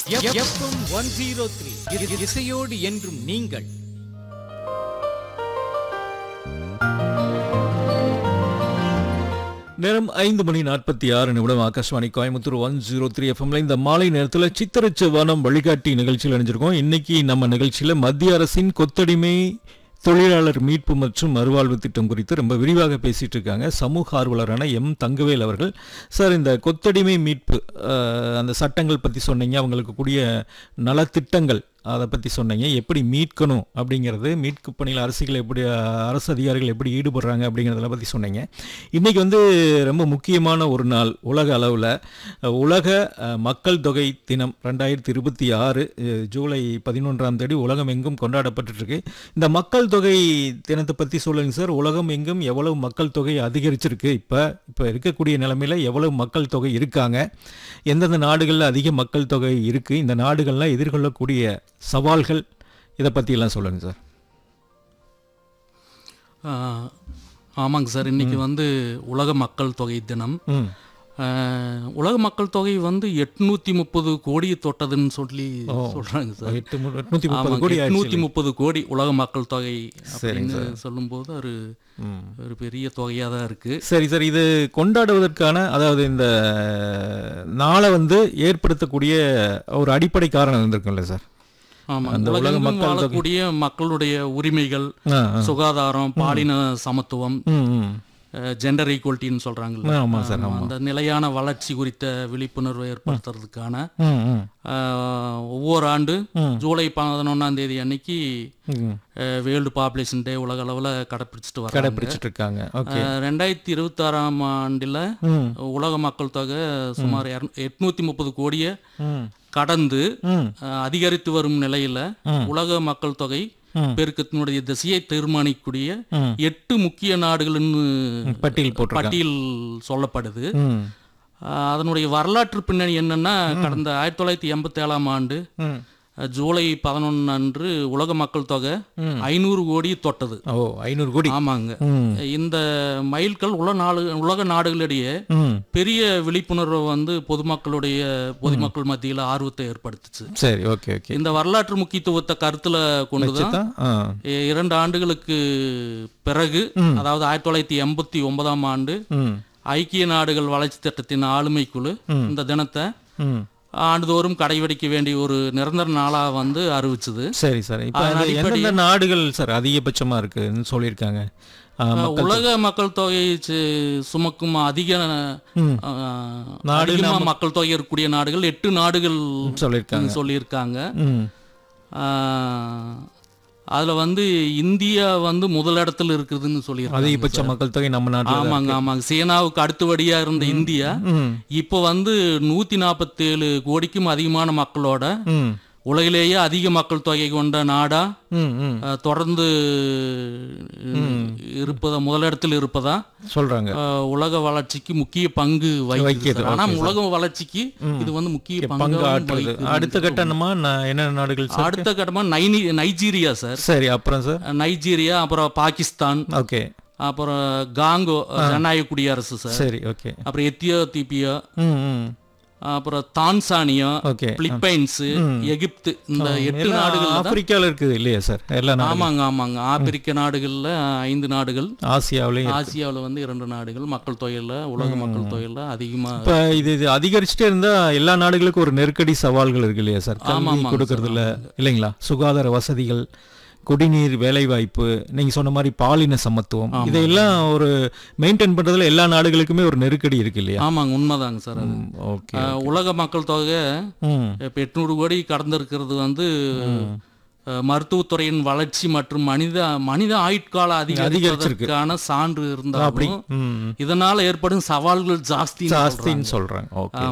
FM one zero three இசையோடு என்றும் நீங்கள் நேரம் ஐந்து மணி நாற்பத்தி ஆறு நிமிடம் Akashvani Coimbatore one zero three எஃப்எம்ல இந்த மாலை நேரத்தில் சித்திரச்ச வனம் வழிகாட்டி நிகழ்ச்சியில் அணிஞ்சிருக்கோம் இன்னைக்கு நம்ம நிகழ்ச்சியில் மத்திய அரசின் கொத்தடிமை தொழிலாளர் மீட்பு மற்றும் மறுவாழ்வு திட்டம் குறித்து ரொம்ப விரிவாக பேசிட்டு இருக்காங்க சமூக ஆர்வலரான எம் தங்கவேல் அவர்கள் சார் இந்த கொத்தடிமை மீட்பு அஹ், அந்த சட்டங்கள் பற்றி சொன்னீங்க அவங்களுக்கு கூடிய நலத்திட்டங்கள் அதை பற்றி சொன்னீங்க எப்படி மீட்கணும் அப்படிங்கிறது மீட்பு பணியில் அரசுகள் எப்படி அரசு அதிகாரிகள் எப்படி ஈடுபடுறாங்க அப்படிங்கிறதெல்லாம் பற்றி சொன்னீங்க இன்றைக்கி வந்து ரொம்ப முக்கியமான ஒரு நாள் உலக அளவில் உலக அஹ், மக்கள் தொகை தினம் ரெண்டாயிரத்தி இருபத்தி ஆறு ஜூலை பதினொன்றாம் தேதி உலகம் எங்கும் கொண்டாடப்பட்டுருக்கு இந்த மக்கள் தொகை தினத்தை பற்றி சொல்லுங்க சார் உலகம் எங்கும் எவ்வளவு மக்கள் தொகை அதிகரிச்சிருக்கு இப்போ இப்போ இருக்கக்கூடிய நிலைமையில் எவ்வளவு மக்கள் தொகை இருக்காங்க எந்தெந்த நாடுகளில் அதிக மக்கள் தொகை இருக்குது இந்த நாடுகள்லாம் எதிர்கொள்ளக்கூடிய சவால்கள் இதை பற்றியெல்லாம் சொல்லுங்கள் சார் ஆ, ஆமாங்க சார் இன்னைக்கு வந்து உலக மக்கள் தொகை தினம் ம் ஆ, உலக மக்கள் தொகை வந்து எட்நூத்தி முப்பது கோடியை தொட்டதுன்னு சொல்லி சொல்றாங்க சார் எட்டு மு- எட்நூத்தி முப்பது ஆமாங்க கோடி ஆயிடுச்சு எட்நூத்தி முப்பது கோடி உலக மக்கள் தொகை அப்படின்னு சொல்லும்போது ஒரு ஒரு பெரிய தொகையா தான் இருக்கு சரி சார் இது கொண்டாடுவதற்கான அதாவது இந்த நாளை வந்து ஏற்படுத்தக்கூடிய ஒரு அடிப்படை காரணம் இருந்திருக்கும்ல சார் ஆமா அந்த உலக உலகெங்கும் மக்கள் தொகை- வாழக்கூடிய மக்களுடைய உரிமைகள் ஆ, ஆ. சுகாதாரம் பாலின சமத்துவம் ம் ம் ஜெண்டர் ஈக்குவலிட்டின்னு சொல்றாங்கல்ல ஆமா சார் ஆமா, அந்த நிலையான வளர்ச்சி குறித்த விழிப்புணர்வை ஏற்படுத்துறதுக்கான ம் ம் ஆஹ், ஒவ்வொரு ஆண்டு ஜூலை பதினொன்றாம் தேதி அன்னைக்கு ம். வேர்ல்டு பாப்புலேஷன் டே உலக அளவில் கடைப்பிடிச்சிட்டு வராங்க கடைப்பிடிச்சிட்டு இருக்காங்க ஓகே ஆஹ், ரெண்டாயிரத்தி இருபத்தாறாம் ஆண்டில் ம் உலக மக்கள் தொகை சுமார் எட்நூத்தி முப்பது கோடியை ம் கடந்து ம் ஆஹ், அதிகரித்து வரும் நிலையில உலக மக்கள் தொகை பெருக்கத்தினுடைய திசையை தீர்மானிக்கக்கூடிய ம். எட்டு முக்கிய நாடுகள்னு பட்டியல் போட்டிருக்காங்க பட்டியல் சொல்லப்படுது ம் ஆஹ் அதனுடைய வரலாற்று பின்னணி என்னன்னா கடந்த ஆயிரத்தி தொள்ளாயிரத்தி எண்பத்தி ஏழாம் ஆண்டு ம் அஹ் ஜூலை பதினொன்று அன்று உலக மக்கள் தொகை ஐநூறு கோடி தொட்டது ஓ ஐநூறு கோடி ஆமாங்க ம் இந்த மைல்கல் உலக நாடு உலக நாடுகளிடையே ம் பெரிய விழிப்புணர்வை வந்து பொதுமக்களுடைய பொதுமக்கள் மத்தியில் ஆர்வத்தை ஏற்படுத்துச்சு சரி ஓகே ஓகே இந்த வரலாற்று முக்கியத்துவத்தை கருத்துல கொண்டுதான் தான் ஆ இ- இரண்டு ஆண்டுகளுக்கு பிறகு அதாவது ஆயிரத்தி தொள்ளாயிரத்தி எண்பத்தி ஒன்பதாம் ஆண்டு ம் ஐக்கிய நாடுகள் வளர்ச்சி திட்டத்தின் ஆளுமை குழு இந்த தினத்தை ம் ஆண்டுதோறும் கடைபிடிக்க வேண்டிய ஒரு நிரந்தர நாளா வந்து அறிவிச்சது சரி சார் இப்போ அதன் அது எந்தெந்த நாடுகள் சார் அதிகபட்சமா இருக்குன்னு சொல்லியிருக்காங்க ஆ, மக்கள் உலக மக்கள் தொகை சு- சுமக்கும் அதிக ஆ, அதிகமா மக்கள் தொகை இருக்கக்கூடிய நாடுகள் எட்டு நாடுகள் சொல்லியிருக்காங்க சொல்லியிருக்காங்க ம் ஆ, அதுல வந்து இந்தியா வந்து முதலிடத்துல இருக்குதுன்னு சொல்லியிருக்காங்க அதிகபட்ச மக்கள் தொகை நம்ம நாட்டில் ஆமாங்க ஆமாங்க சீனாவுக்கு அடுத்தபடியா இருந்த இந்தியா ம் இப்போ வந்து நூத்தி நாற்பத்தேழு கோடிக்கும் அதிகமான மக்களோட ம் உலகிலேயே அதிக மக்கள் தொகை கொண்ட நாடா ம் ம் அஹ், தொடர்ந்து இருப்பதா முதலிடத்தில் இருப்பதா சொல்றாங்க அஹ், உலக வளர்ச்சிக்கு முக்கிய பங்கு வைக்கிது, வகிக்குது ஆனா உலக வளர்ச்சிக்கு இது வந்து முக்கிய பங்கு பங்கு ஆற்றுறது அடுத்த கட்டணமா நான் என்ன நாடுகள் சார் அடுத்த கட்டமா நைனி நைஜீரியா சார் சரி அப்புறம் சார் நைஜீரியா அப்புறம் பாகிஸ்தான் ஓகே அப்புறம் காங்கோ ஜனநாயக குடியரசு சார் சரி ஓகே அப்புறம் எத்தியோப்பியா ம் ம் அப்புறம் தான்சானியா ஓகே பிலிப்பைன்ஸ் எகிப்து இந்த எட்டு எல்லாம் நாடுகள் ஆப்பிரிக்கால இருக்குது இல்லையா சார் எல்லா நாடும் ஆமாங்க ஆமாங்க ஆப்பிரிக்க நாடுகள்ல ஐந்து நாடுகள் ஆசியாவிலையும் ஆசியாவுல வந்து இரண்டு நாடுகள் மக்கள் தொகையில உலக மக்கள் தொகையில அதிகமா இப்ப இது இது அதிகரிச்சுட்டே இருந்தா எல்லா நாடுகளுக்கும் ஒரு நெருக்கடி சவால்கள் இருக்கு இல்லையா சார் கல்வி ஆமாங்க கொடுக்கறதுல இல்லைங்களா சுகாதார வசதிகள் குடிநீர் வேலைவாய்ப்பு நீங்க சொன்ன மாதிரி பாலின சமத்துவம் இதையெல்லாம் ஒரு மெயின்டைன் பண்றதுல எல்லா நாடுகளுக்குமே ஒரு நெருக்கடி இருக்கு இல்லையா ஆமாங்க உண்மைதாங்க சார் அது ஓகே அஹ், உலக மக்கள் தொகை ம் இப்ப எட்நூறு கோடி கடந்திருக்கிறது வந்து அஹ், மருத்துவத்துறையின் வளர்ச்சி மற்றும் மனித மனித ஆயுட்கால அதிகரிப்பதற்கான சான்று அப்படி இருந்தாலும் ம் இதனால ஏற்படும் சவால்கள் ஜாஸ்தி ஜாஸ்தின்னு சொல்றாங்க ஓகே